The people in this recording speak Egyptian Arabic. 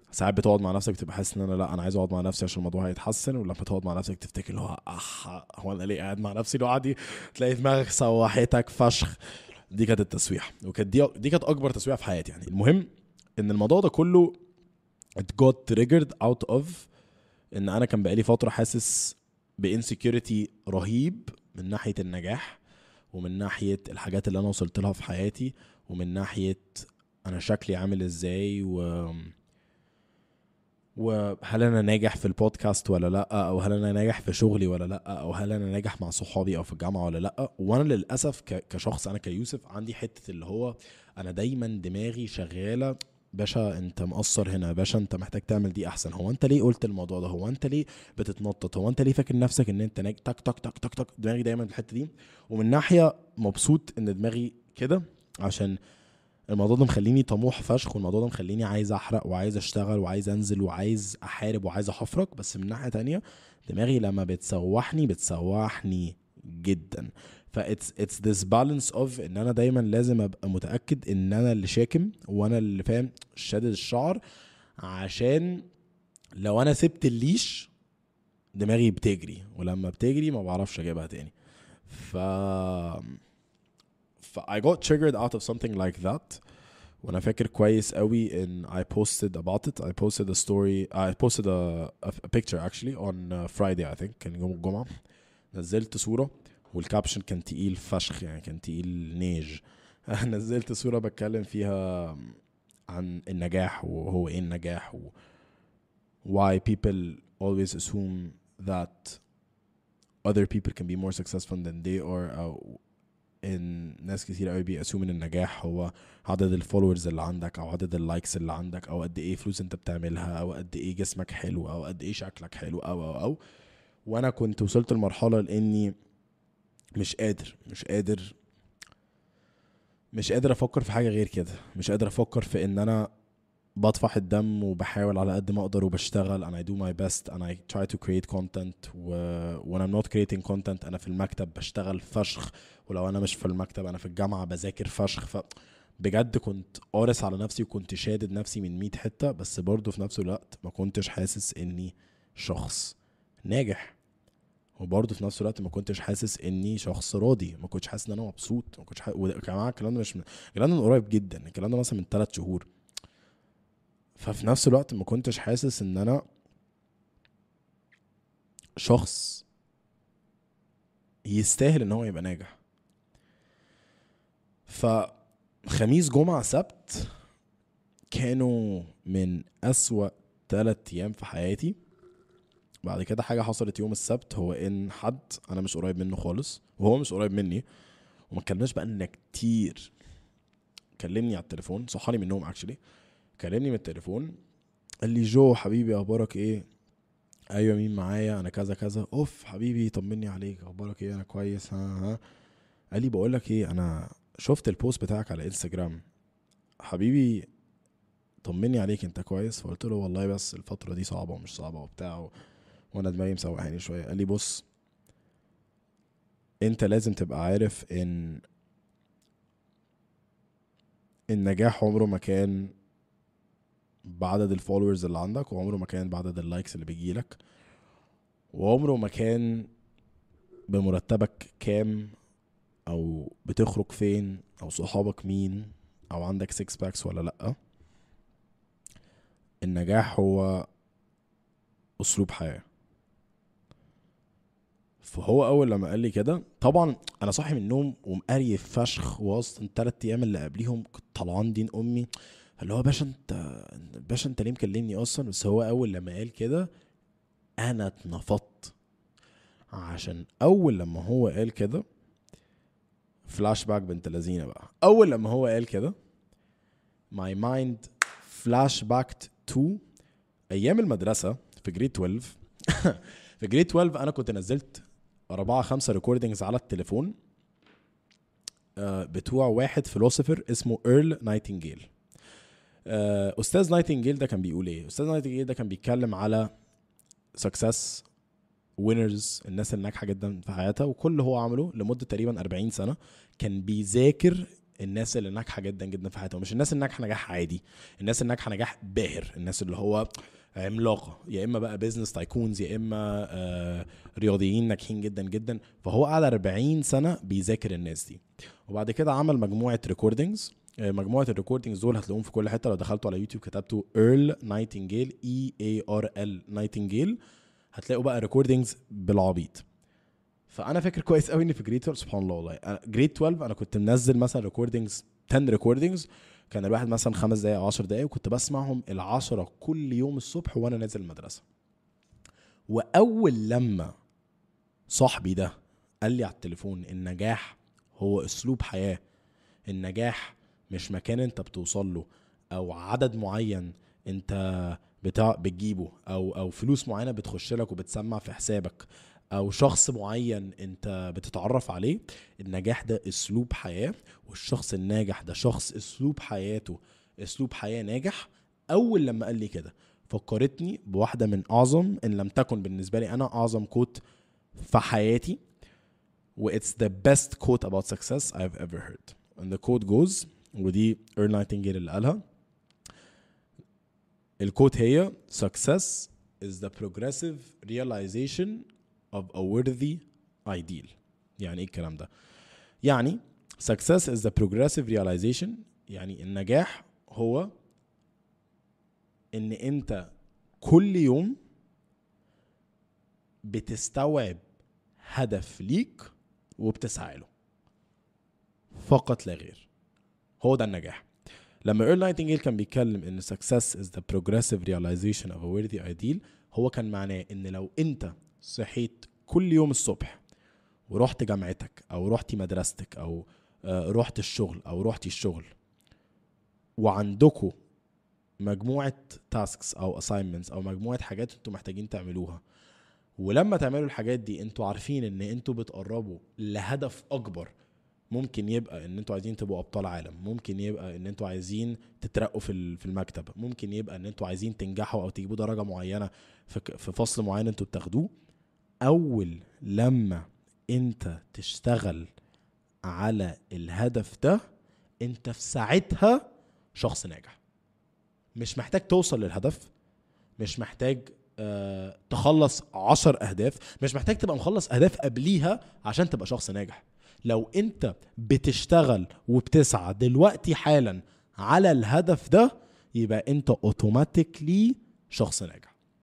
ساعات بتقعد مع نفسك بتبقى حاسس ان انا لا انا عايز اقعد مع نفسي عشان الموضوع هيتحسن ولما تقعد مع نفسك تفتكر اللي هو اح هو انا ليه قاعد مع نفسي لوحدي تلاقي دماغك سوحتك فشخ دي كانت التسويح وكانت دي دي كانت اكبر تسويحه في حياتي يعني المهم ان الموضوع ده كله it got triggered out of ان انا كان بقالي فتره حاسس بانسكيورتي رهيب من ناحيه النجاح ومن ناحيه الحاجات اللي انا وصلت لها في حياتي ومن ناحيه انا شكلي عامل ازاي و وهل انا ناجح في البودكاست ولا لا او هل انا ناجح في شغلي ولا لا او هل انا ناجح مع صحابي او في الجامعه ولا لا وانا للاسف ك- كشخص انا كيوسف عندي حته اللي هو انا دايما دماغي شغاله باشا انت مقصر هنا باشا انت محتاج تعمل دي احسن هو انت ليه قلت الموضوع ده هو انت ليه بتتنطط هو انت ليه فاكر نفسك ان انت ناجح تك تك تك تك تك دماغي دايما في الحته دي ومن ناحيه مبسوط ان دماغي كده عشان الموضوع ده مخليني طموح فشخ والموضوع ده مخليني عايز احرق وعايز اشتغل وعايز انزل وعايز احارب وعايز احفرك بس من ناحيه تانية دماغي لما بتسوحني بتسوحني جدا فاتس اتس ذس بالانس اوف ان انا دايما لازم ابقى متاكد ان انا اللي شاكم وانا اللي فاهم شادد الشعر عشان لو انا سبت الليش دماغي بتجري ولما بتجري ما بعرفش اجيبها تاني ف ف I got triggered out of something like that وانا فاكر كويس قوي ان I posted about it I posted a story I posted a, a, a picture actually on uh, Friday I think كان يوم الجمعة نزلت صورة والكابشن كان تقيل فشخ يعني كان تقيل نيج نزلت صورة بتكلم فيها عن النجاح وهو ايه النجاح و why people always assume that other people can be more successful than they are او ان ناس كتير قوي بيأسوم ان النجاح هو عدد الفولورز اللي عندك او عدد اللايكس اللي عندك او قد ايه فلوس انت بتعملها او قد ايه جسمك حلو او قد ايه شكلك حلو او او او وانا كنت وصلت لمرحله لاني مش قادر مش قادر مش قادر افكر في حاجه غير كده مش قادر افكر في ان انا بطفح الدم وبحاول على قد ما اقدر وبشتغل and I do my best and I try to create content و when I'm not creating content انا في المكتب بشتغل فشخ ولو انا مش في المكتب انا في الجامعه بذاكر فشخ ف بجد كنت قارس على نفسي وكنت شادد نفسي من 100 حته بس برضه في نفس الوقت ما كنتش حاسس اني شخص ناجح وبرضه في نفس الوقت ما كنتش حاسس اني شخص راضي ما كنتش حاسس ان انا مبسوط ما كنتش حاسس وده- يا جماعه الكلام ده مش من... الكلام ده من قريب جدا الكلام ده مثلا من ثلاث شهور ففي نفس الوقت ما كنتش حاسس ان انا شخص يستاهل ان هو يبقى ناجح فخميس جمعة سبت كانوا من أسوأ تلات أيام في حياتي بعد كده حاجة حصلت يوم السبت هو إن حد أنا مش قريب منه خالص وهو مش قريب مني وما اتكلمناش بقالنا كتير كلمني على التليفون صحاني من النوم اكشلي كلمني من التليفون قال لي جو حبيبي اخبارك ايه ايوه مين معايا انا كذا كذا اوف حبيبي طمني عليك اخبارك ايه انا كويس ها ها قال لي بقول لك ايه انا شفت البوست بتاعك على انستجرام حبيبي طمني عليك انت كويس فقلت له والله بس الفتره دي صعبه ومش صعبه وبتاع و... وانا دماغي مسوحاني شويه قال لي بص انت لازم تبقى عارف ان النجاح عمره ما كان بعدد الفولورز اللي عندك وعمره ما كان بعدد اللايكس اللي بيجيلك وعمره ما كان بمرتبك كام او بتخرج فين او صحابك مين او عندك سكس باكس ولا لا النجاح هو اسلوب حياه فهو اول لما قال لي كده طبعا انا صاحي من النوم ومقريف فشخ واصلا التلات ايام اللي قبليهم كنت طلعان دين امي اللي هو باشا انت باشا انت ليه مكلمني اصلا بس هو اول لما قال كده انا اتنفضت عشان اول لما هو قال كده فلاش باك بنت لذينه بقى اول لما هو قال كده my mind flash backed to ايام المدرسه في جريد 12 في جريد 12 انا كنت نزلت أربعة خمسة ريكوردينجز على التليفون آه، بتوع واحد فيلوسوفر اسمه ايرل نايتنجيل آه، استاذ نايتنجيل ده كان بيقول ايه استاذ نايتنجيل ده كان بيتكلم على سكسس وينرز الناس اللي ناجحه جدا في حياتها وكل اللي هو عمله لمده تقريبا 40 سنه كان بيذاكر الناس اللي ناجحه جدا جدا في حياتهم مش الناس اللي ناجحه نجاح عادي الناس اللي ناجحه نجاح باهر الناس اللي هو عملاقه يا اما بقى بيزنس تايكونز يا اما آه رياضيين ناجحين جدا جدا فهو قعد 40 سنه بيذاكر الناس دي وبعد كده عمل مجموعه ريكوردنجز مجموعه الريكوردنجز دول هتلاقوهم في كل حته لو دخلتوا على يوتيوب كتبتوا ايرل نايتنجيل اي اي ار ال نايتنجيل هتلاقوا بقى ريكوردنجز بالعبيط فانا فاكر كويس قوي ان في جريد 12 سبحان الله والله جريد 12 انا كنت منزل مثلا ريكوردنجز 10 ريكوردنجز كان الواحد مثلا خمس دقايق او 10 دقايق وكنت بسمعهم العشرة كل يوم الصبح وانا نازل المدرسه واول لما صاحبي ده قال لي على التليفون النجاح هو اسلوب حياه النجاح مش مكان انت بتوصل له او عدد معين انت بتاع بتجيبه او او فلوس معينه بتخش لك وبتسمع في حسابك او شخص معين انت بتتعرف عليه النجاح ده اسلوب حياه والشخص الناجح ده شخص اسلوب حياته اسلوب حياه ناجح اول لما قال لي كده فكرتني بواحده من اعظم ان لم تكن بالنسبه لي انا اعظم كوت في حياتي و it's the best quote about success I've ever heard and the quote goes ودي ايرل نايتنجيل اللي قالها الكوت هي success is the progressive realization of a worthy ideal يعني ايه الكلام ده يعني success is the progressive realization يعني النجاح هو ان انت كل يوم بتستوعب هدف ليك وبتسعى له فقط لا غير هو ده النجاح لما ايرل نايتنجيل كان بيتكلم ان success is the progressive realization of a worthy ideal هو كان معناه ان لو انت صحيت كل يوم الصبح ورحت جامعتك او رحتي مدرستك او آه، رحت الشغل او رحتي الشغل وعندكم مجموعه تاسكس او اساينمنتس او مجموعه حاجات انتوا محتاجين تعملوها ولما تعملوا الحاجات دي انتوا عارفين ان انتوا بتقربوا لهدف اكبر ممكن يبقى ان انتوا عايزين تبقوا ابطال عالم ممكن يبقى ان انتوا عايزين تترقوا في ال- في المكتب ممكن يبقى ان انتوا عايزين تنجحوا او تجيبوا درجه معينه في ك- في فصل معين انتوا بتاخدوه اول لما انت تشتغل على الهدف ده انت في ساعتها شخص ناجح مش محتاج توصل للهدف مش محتاج آه تخلص عشر اهداف مش محتاج تبقى مخلص اهداف قبليها عشان تبقى شخص ناجح لو انت بتشتغل وبتسعى دلوقتي حالا على الهدف ده يبقى انت اوتوماتيكلي شخص ناجح